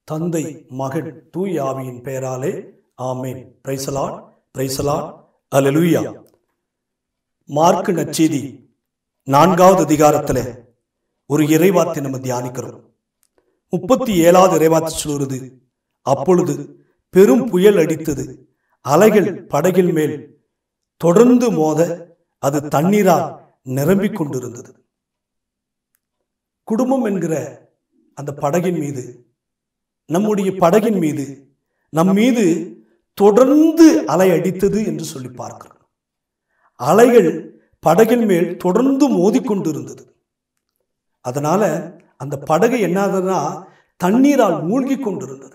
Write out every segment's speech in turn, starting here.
தந்தை மகன் தூய் ஆவியின் பெயராலே ஆமேன் பிரைசலாட் பிரைசலாட் அல்லேலூயா மார்க்கு நச்செய்தி நான்காவது அதிகாரத்தில் ஒரு இறைவார்த்தை நம்ம தியானிக்கிறோம் முப்பத்தி ஏழாவது இறைவார்த்தை சொல்கிறது அப்பொழுது பெரும் புயல் அடித்தது அலைகள் படகில் மேல் தொடர்ந்து மோத அது தண்ணீரால் நிரம்பிக் கொண்டிருந்தது குடும்பம் என்கிற அந்த படகின் மீது நம்முடைய படகின் மீது நம் மீது தொடர்ந்து அலை அடித்தது என்று சொல்லி பார்க்கிறோம் அலைகள் படகின் மேல் தொடர்ந்து மோதிக்கொண்டிருந்தது அதனால அந்த படகு என்னதுன்னா தண்ணீரால் மூழ்கி கொண்டிருந்தது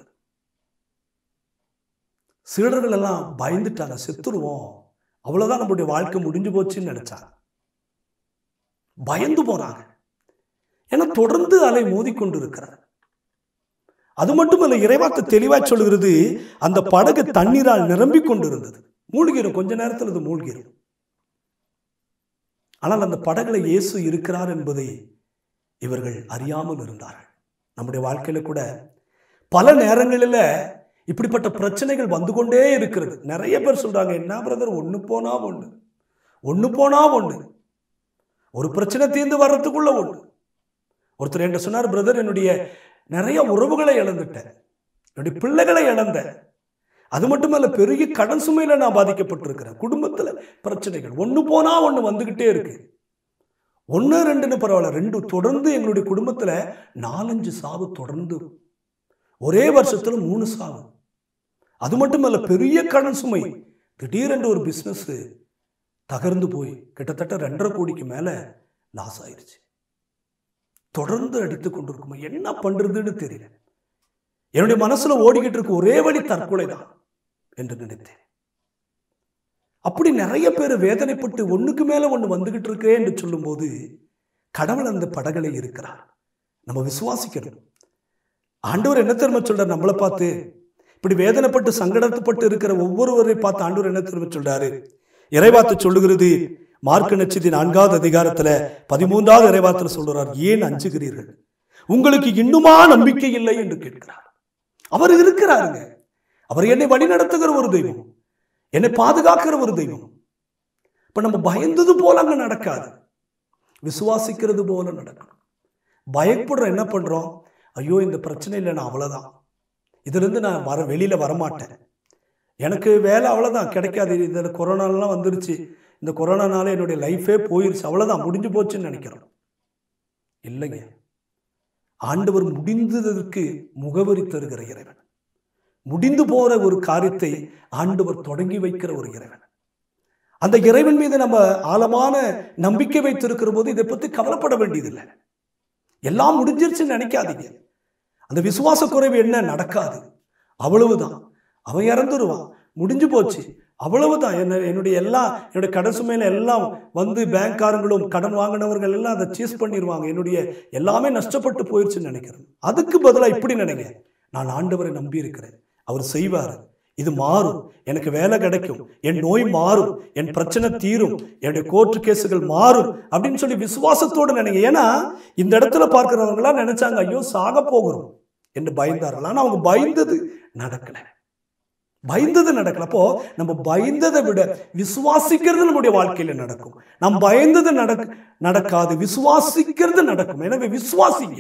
சீடர்கள் எல்லாம் பயந்துட்டாங்க செத்துருவோம் அவ்வளவுதான் நம்முடைய வாழ்க்கை முடிஞ்சு போச்சுன்னு நினைச்சாங்க பயந்து போறாங்க ஏன்னா தொடர்ந்து அலை மோதிக்கொண்டிருக்கிறார் அது மட்டுமல்ல இறைவாக்கு தெளிவா சொல்கிறது அந்த படகு தண்ணீரால் நிரம்பிக் கொண்டிருந்தது மூழ்கிடும் கொஞ்ச நேரத்தில் அது மூழ்கிடும் ஆனால் அந்த படகுல இயேசு இருக்கிறார் என்பதை இவர்கள் அறியாமல் இருந்தார்கள் நம்முடைய வாழ்க்கையில கூட பல நேரங்களில் இப்படிப்பட்ட பிரச்சனைகள் வந்து கொண்டே இருக்கிறது நிறைய பேர் சொல்றாங்க என்ன பிரதர் ஒன்று போனா ஒன்று ஒன்று போனா ஒன்று ஒரு பிரச்சனை தீர்ந்து வர்றதுக்குள்ள ஒன்று ஒருத்தர் என்கிட்ட சொன்னார் பிரதர் என்னுடைய நிறைய உறவுகளை இழந்துட்டேன் என்னுடைய பிள்ளைகளை இழந்தேன் அது மட்டுமல்ல பெரிய கடன் சுமையில நான் பாதிக்கப்பட்டிருக்கிறேன் குடும்பத்துல பிரச்சனைகள் ஒன்று போனா ஒன்று வந்துகிட்டே இருக்கு ஒன்று ரெண்டுன்னு பரவாயில்ல ரெண்டு தொடர்ந்து எங்களுடைய குடும்பத்துல நாலஞ்சு சாவு தொடர்ந்து ஒரே வருஷத்துல மூணு சாவு அது மட்டுமல்ல பெரிய கடன் சுமை திடீரென்று ஒரு பிஸ்னஸ் தகர்ந்து போய் கிட்டத்தட்ட ரெண்டரை கோடிக்கு மேல லாஸ் ஆயிருச்சு தொடர்ந்து அடித்து கொண்டிருக்குமா என்ன பண்றதுன்னு தெரியல என்னுடைய மனசுல ஓடிக்கிட்டு இருக்க ஒரே வழி தற்கொலை தான் என்று நினைத்தேன் அப்படி நிறைய பேர் வேதனைப்பட்டு ஒண்ணுக்கு மேல ஒண்ணு வந்துகிட்டு இருக்கே என்று சொல்லும்போது கடவுள் அந்த படகளை இருக்கிறார் நம்ம விசுவாசிக்கணும் ஆண்டவர் என்ன திரும்ப சொல்றார் நம்மளை பார்த்து இப்படி வேதனைப்பட்டு சங்கடப்பட்டு இருக்கிற ஒவ்வொருவரை பார்த்து ஆண்டவர் என்ன திரும்ப சொல்றாரு இறைவாத்து சொல்லுகிறது மார்க்கு நட்சதி நான்காவது அதிகாரத்துல பதிமூன்றாவது இறைவாத்துல சொல்றார் ஏன் அஞ்சுகிறீர்கள் உங்களுக்கு இன்னுமா நம்பிக்கை இல்லை என்று கேட்கிறார் அவர் இருக்கிறாருங்க அவர் என்னை வழி நடத்துகிற ஒரு தெய்வம் என்னை பாதுகாக்கிற ஒரு தெய்வம் இப்ப நம்ம பயந்தது போல அங்க நடக்காது விசுவாசிக்கிறது போல நடக்கணும் பயப்படுற என்ன பண்றோம் ஐயோ இந்த பிரச்சனை இல்லை நான் அவ்வளவுதான் இதுல இருந்து நான் வர வெளியில வரமாட்டேன் எனக்கு வேலை அவ்வளவுதான் கிடைக்காது இதில் கொரோனாலாம் வந்துருச்சு இந்த கொரோனானால என்னுடைய லைஃபே போயிருச்சு அவ்வளவுதான் முடிஞ்சு போச்சுன்னு நினைக்கிறோம் இல்லைங்க ஆண்டவர் முடிந்ததற்கு முகவரி தருகிற இறைவன் முடிந்து போற ஒரு காரியத்தை ஆண்டவர் தொடங்கி வைக்கிற ஒரு இறைவன் அந்த இறைவன் மீது நம்ம ஆழமான நம்பிக்கை வைத்திருக்கிற போது இதை பத்தி கவலைப்பட வேண்டியதில்லை எல்லாம் முடிஞ்சிருச்சுன்னு நினைக்காதீங்க அந்த விசுவாச குறைவு என்ன நடக்காது அவ்வளவுதான் அவன் இறந்துருவான் முடிஞ்சு போச்சு அவ்வளவுதான் என்ன என்னுடைய எல்லா என்னுடைய கடன் சுமையில எல்லாம் வந்து பேங்க்காரங்களும் கடன் வாங்கினவர்கள் எல்லாம் அதை சீஸ் பண்ணிடுவாங்க என்னுடைய எல்லாமே நஷ்டப்பட்டு போயிடுச்சுன்னு நினைக்கிறேன் அதுக்கு பதிலாக இப்படி நினைங்க நான் ஆண்டவரை நம்பி இருக்கிறேன் அவர் செய்வார் இது மாறும் எனக்கு வேலை கிடைக்கும் என் நோய் மாறும் என் பிரச்சனை தீரும் என்னுடைய கோர்ட்டு கேஸுகள் மாறும் அப்படின்னு சொல்லி விசுவாசத்தோடு நினைங்க ஏன்னா இந்த இடத்துல பார்க்கிறவங்களாம் நினைச்சாங்க ஐயோ சாக போகிறோம் என்று பயந்தார்கள் ஆனால் அவங்க பயந்தது நடக்கலை பயந்தது நடக்கல அப்போ நம்ம பயந்ததை விட விசுவாசிக்கிறது நம்முடைய வாழ்க்கையில நடக்கும் நாம் பயந்தது நடக்க நடக்காது விசுவாசிக்கிறது நடக்கும் எனவே விசுவாசிங்க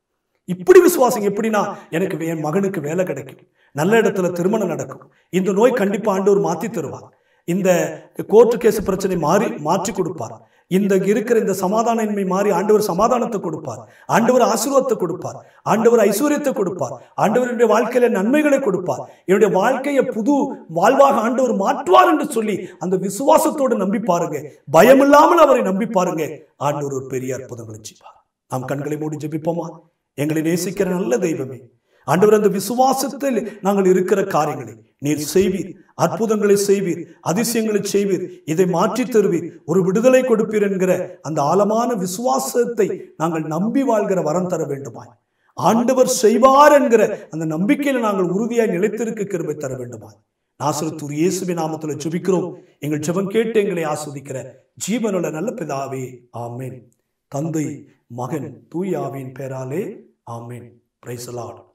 இப்படி விசுவாசிங்க எப்படின்னா எனக்கு என் மகனுக்கு வேலை கிடைக்கும் நல்ல இடத்துல திருமணம் நடக்கும் இந்த நோய் கண்டிப்பா ஆண்டவர் மாத்தி தருவார் இந்த கோர்ட்டு கேஸ் பிரச்சனை மாறி மாற்றி கொடுப்பார் இந்த இருக்கிற இந்த சமாதானமின்மை மாறி ஆண்டவர் சமாதானத்தை கொடுப்பார் ஆண்டவர் ஆசீர்வாதத்தை கொடுப்பார் ஆண்டவர் ஐஸ்வர்யத்தை கொடுப்பார் ஆண்டவருடைய வாழ்க்கையில நன்மைகளை கொடுப்பார் என்னுடைய வாழ்க்கையை புது வாழ்வாக ஆண்டவர் மாற்றுவார் என்று சொல்லி அந்த விசுவாசத்தோடு நம்பி பாருங்க பயமில்லாமல் அவரை நம்பி பாருங்க ஆண்டவர் ஒரு பெரிய அற்புதங்களை செய்வார் நாம் கண்களை மூடி ஜெபிப்போமா எங்களை நேசிக்கிற நல்ல தெய்வமே ஆண்டவர் அந்த விசுவாசத்தில் நாங்கள் இருக்கிற காரியங்களை நீர் செய்வீர் அற்புதங்களை செய்வீர் அதிசயங்களை செய்வீர் இதை மாற்றி தருவீர் ஒரு விடுதலை கொடுப்பீர் என்கிற அந்த ஆழமான விசுவாசத்தை நாங்கள் நம்பி வாழ்கிற வரம் தர வேண்டுமாய் ஆண்டவர் செய்வார் என்கிற அந்த நம்பிக்கையில் நாங்கள் உறுதியாய் நிலைத்திருக்க கிருபை தர வேண்டுமாய் நாசரத்தூர் இயேசுவின் நாமத்தில் ஜெபிக்கிறோம் எங்கள் ஜெபம் கேட்டு எங்களை ஆஸ்வதிக்கிற ஜீவனுள்ள நல்ல பிதாவே ஆமேன் தந்தை மகன் தூய் ஆவியின் பேராலே ஆமேன் பிரைசலாட்